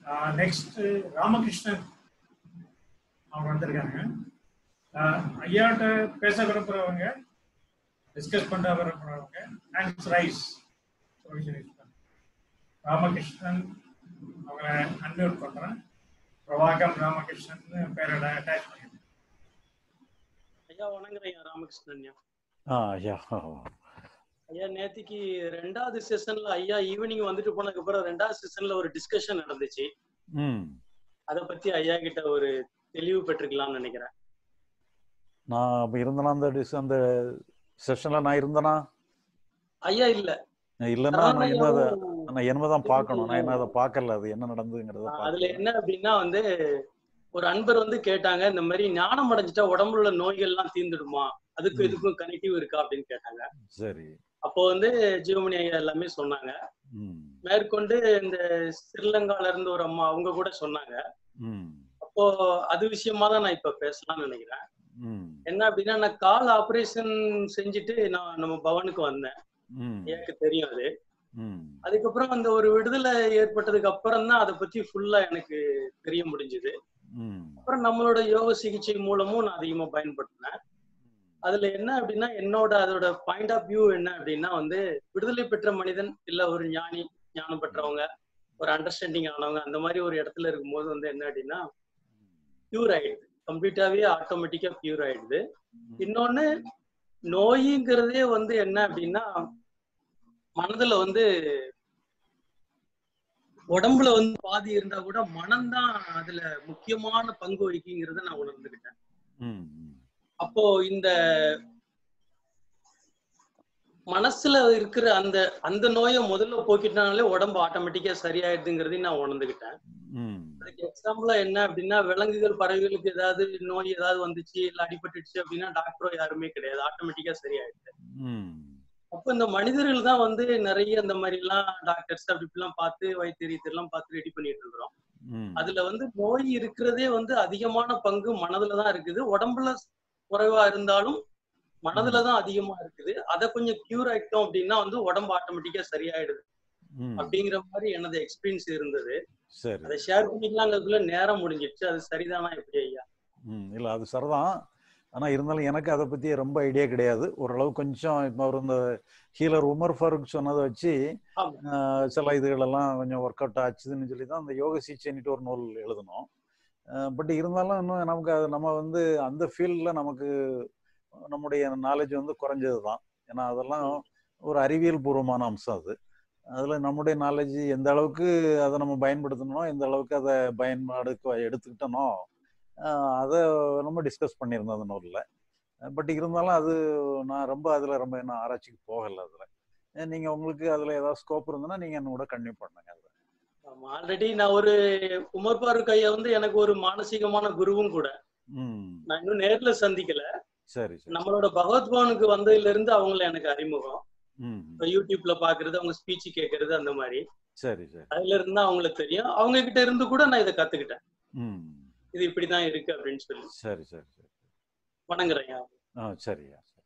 Next Ramakrishnan அவங்க வந்திருக்காங்க ஆஹ் ஐயாட்ட பேச விரும்புறவங்க டிஸ்கஸ் பண்ண விரும்புறவங்க ஹேண்ட்ஸ் ரைஸ் ராமகிருஷ்ணன் அவங்கள அன்மியூட் பண்றேன் பிரபாகம் ராமகிருஷ்ணன் பேரோட அட்டாச் பண்ணிருக்கேன் ஐயா வணங்குறேன் ஐயா ராமகிருஷ்ணன் ஐயா ஆ ஐயா ஐயா நேத்திக்கு ரெண்டாவது செஷன்ல ஐயா ஈவினிங் வந்துட்டு போனதுக்கு அப்புறம் ரெண்டாவது செஷன்ல ஒரு டிஸ்கஷன் நடந்துச்சு ம் அத பத்தி ஐயா கிட்ட ஒரு தெளிவு பெற்றுக்கலாம்னு நினைக்கிறேன் நான் அப்போ இருந்தேனா அந்த டிஸ் அந்த செஷனில் நான் இருந்தேனா ஐயா இல்ல நான் இல்லைன்னா நான் என்ன அதை ஐயாவும் நான் என்னமே தான் பார்க்கணும் நான் என்ன அதை பார்க்கல அது என்ன நடந்ததுங்கிறத அதுல பார்க்கல என்ன அப்படின்னா வந்து ஒரு அன்பர் வந்து கேட்டாங்க இந்த மாதிரி ஞானம் அடைஞ்சிட்டா உடம்புல உள்ள நோய்கள் எல்லாம் தீர்ந்துடுமா அதுக்கும் ம். இதுக்கும் கனெக்டிவ் இருக்கா அப்படின்னு கேட்டாங்க சரி அப்போ வந்து ஜீவமணி ஐயா எல்லாமே சொன்னாங்க ம் மேற்கொண்டு இந்த ஸ்ரீலங்கால இருந்து ஒரு அம்மா அவங்க கூட சொன்னாங்க ம் அப்போ அது விஷயமா தான் நான் இப்ப பேசலாம்னு நினைக்கிறேன் ம் என்ன அப்படின்னா நான் கால் ஆபரேஷன் செஞ்சுட்டு நான் நம்ம பவனுக்கு வந்தேன் ம் எனக்கு தெரியும் அது ம் அதுக்கப்புறம் அந்த ஒரு விடுதலை ஏற்பட்டதுக்கு அப்புறம் தான் அதை பத்தி ஃபுல்லா எனக்கு தெரிய முடிஞ்சது ம் அப்புறம் நம்மளோட யோக சிகிச்சை மூலமும் நான் அதிகமா பயன்படுத்தினேன் அதுல என்ன அப்படின்னா என்னோட அதோட பாயிண்ட் ஆஃப் வியூ என்ன அப்படின்னா வந்து விடுதலை பெற்ற மனிதன் இல்ல ஒரு ஞானி ஞானம் பெற்றவங்க ஒரு அண்டர்ஸ்டாண்டிங் ஆனவங்க அந்த மாதிரி ஒரு இடத்துல இருக்கும்போது வந்து என்ன அப்படின்னா பியூர் ஆயிடுது கம்ப்ளீட்டாவே ஆட்டோமேட்டிக்கா பியூர் ஆயிடுது இன்னொன்னு நோய்ங்கிறதே வந்து என்ன அப்படின்னா மனதுல வந்து உடம்புல வந்து பாதி இருந்தா கூட மனம்தான் அதுல முக்கியமான பங்கு வகிக்குங்கிறத நான் உணர்ந்துக்கிட்டேன் ம் ம் அப்போ இந்த மனசுல இருக்கிற அந்த அந்த நோயை முதல்ல போக்கிட்டனாலே உடம்பு ஆட்டோமேட்டிக்கா சரியாயிடுதுங்கிறதையும் நான் உணர்ந்துக்கிட்டேன் ம் அதுக்கு எக்ஸாம்பிளா என்ன அப்படின்னா விலங்குகள் பறவைகளுக்கு ஏதாவது நோய் ஏதாவது வந்துச்சு இல்ல அடிபட்டுச்சு அப்படின்னா டாக்டரோ யாருமே கிடையாது ஆட்டோமேட்டிக்கா சரியாயிடுது ம் அப்போ இந்த மனிதர்கள் தான் வந்து நிறைய இந்த மாதிரி எல்லாம் டாக்டர்ஸ் அப்படி இப்படிலாம் பார்த்து வைத்தியரியத்தெல்லாம் பார்த்து ரெடி பண்ணிட்டு இருக்கிறோம் ம் அதுல வந்து நோய் இருக்கிறதே வந்து அதிகமான பங்கு மனதுல தான் இருக்குது உடம்புல குறைவா இருந்தாலும் மனதுல தான் அதிகமா இருக்குது அதை கொஞ்சம் கியூர் ஆயிட்டோம் அப்படின்னா வந்து உடம்பு ஆட்டோமேட்டிக்கா சரியாயிடுது ம் அப்படிங்கிற மாதிரி எனது எக்ஸ்பீரியன்ஸ் இருந்தது சரி அதை ஷேர் பண்ணிக்கலாங்கிறதுக்குள்ள நேரம் முடிஞ்சிடுச்சு அது சரிதானா எப்படி ஐயா ம் இல்லை அது சரிதான் ஆனால் இருந்தாலும் எனக்கு அதை பற்றி ரொம்ப ஐடியா கிடையாது ஓரளவு கொஞ்சம் இப்போ அவர் இந்த ஹீலர் உமர் ஃபருக் சொன்னதை வச்சு ஆமா. ஆஹ், சில இதுகளெல்லாம் கொஞ்சம் ஒர்க் அவுட் ஆச்சுதுன்னு சொல்லி தான் அந்த யோக சிகிச்சைன்னுட்டு ஒரு நூல் எழுதணும் பட் இருந்தாலும் இன்னும் நமக்கு அது நம்ம வந்து அந்த ஃபீல்டில் நமக்கு நம்முடைய நாலேஜ் வந்து குறைஞ்சது தான் ஏன்னா அதெல்லாம் ஒரு அறிவியல் பூர்வமான அம்சம் அது அதில் நம்முடைய நாலேஜ் எந்த அளவுக்கு அதை நம்ம பயன்படுத்தணுமோ எந்த அளவுக்கு அதை பயன்பாடு எடுத்துக்கிட்டனோ ஆஹ் அதை நம்ம டிஸ்கஸ் பண்ணியிருந்தோம் அந்த நூலில் பட் இருந்தாலும் அது நான் ரொம்ப அதில் ரொம்ப என்ன ஆராய்ச்சிக்கு போகலை அதில் நீங்கள் உங்களுக்கு அதில் ஏதாவது ஸ்கோப் இருந்ததுன்னா நீங்கள் என்ன கூட கன்டினியூ பண்ணுங்க அதில் ஆமா ஆல்ரெடி நான் ஒரு உமர் பாருக் ஐயா வந்து எனக்கு ஒரு மானசீகமான குருவும் கூட ம் நான் இன்னும் நேர்ல சந்திக்கல சரி சரி நம்மளோட பகவத் பவனுக்கு வந்ததுல இருந்து அவங்கள எனக்கு அறிமுகம் ம் இப்ப யூடியூப்ல பாக்குறது அவங்க ஸ்பீச் கேட்கறது அந்த மாதிரி சரி சரி அதுல இருந்து அவங்களுக்கு தெரியும் அவங்க கிட்ட இருந்து கூட நான் இதை கத்துக்கிட்டேன் ம் இது இப்படிதான் இருக்கு அப்படின்னு சொல்லி சரி சரி சரி வணங்குறேன் ஐயா. ஆ சரியா